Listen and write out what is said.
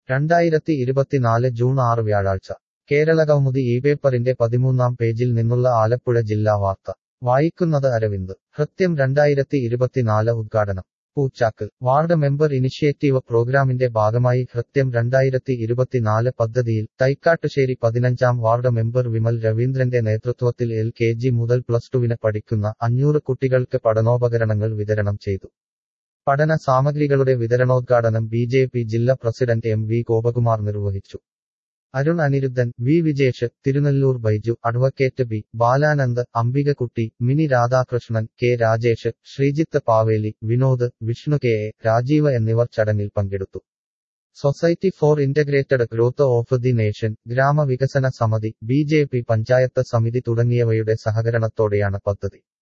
രണ്ടായിരത്തി ഇരുപത്തിനാല് ജൂൺ ആറ് വ്യാഴാഴ്ച കേരളകൗമുദി ഈ പേപ്പറിന്റെ പതിമൂന്നാം പേജിൽ നിന്നുള്ള ആലപ്പുഴ ജില്ലാ വാർത്ത വായിക്കുന്നത് അരവിന്ദ് ഹൃത്യം രണ്ടായിരത്തി ഇരുപത്തിനാല് ഉദ്ഘാടനം പൂച്ചാക്ക് വാർഡ് മെമ്പർ ഇനിഷ്യേറ്റീവ് പ്രോഗ്രാമിന്റെ ഭാഗമായി ഹൃത്യം രണ്ടായിരത്തി ഇരുപത്തിനാല് പദ്ധതിയിൽ തൈക്കാട്ടുശ്ശേരി പതിനഞ്ചാം വാർഡ് മെമ്പർ വിമൽ രവീന്ദ്രന്റെ നേതൃത്വത്തിൽ എൽ കെ ജി മുതൽ പ്ലസ് ടുവിന് പഠിക്കുന്ന അഞ്ഞൂറ് കുട്ടികൾക്ക് പഠനോപകരണങ്ങൾ വിതരണം ചെയ്തു പഠന സാമഗ്രികളുടെ വിതരണോദ്ഘാടനം ബി ജെ പി ജില്ലാ പ്രസിഡന്റ് എം വി ഗോപകുമാർ നിർവഹിച്ചു Arun Aniruddhan V Vijesh Thirunellur Baiju advocate B Balanand Ambikakutty Mini Radhakrishnan K Rajesh Sreejith Paveli Vinod Vishnu K A Rajeev എന്നിവർ ചടങ്ങിൽ പങ്കെടുത്തു society for integrated growth of the nation ഗ്രാമവികസന സമിതി ബി ജെ പി പഞ്ചായത്ത് സമിതി തുടങ്ങിയവയുടെ സഹകരണത്തോടെയാണ് പദ്ധതി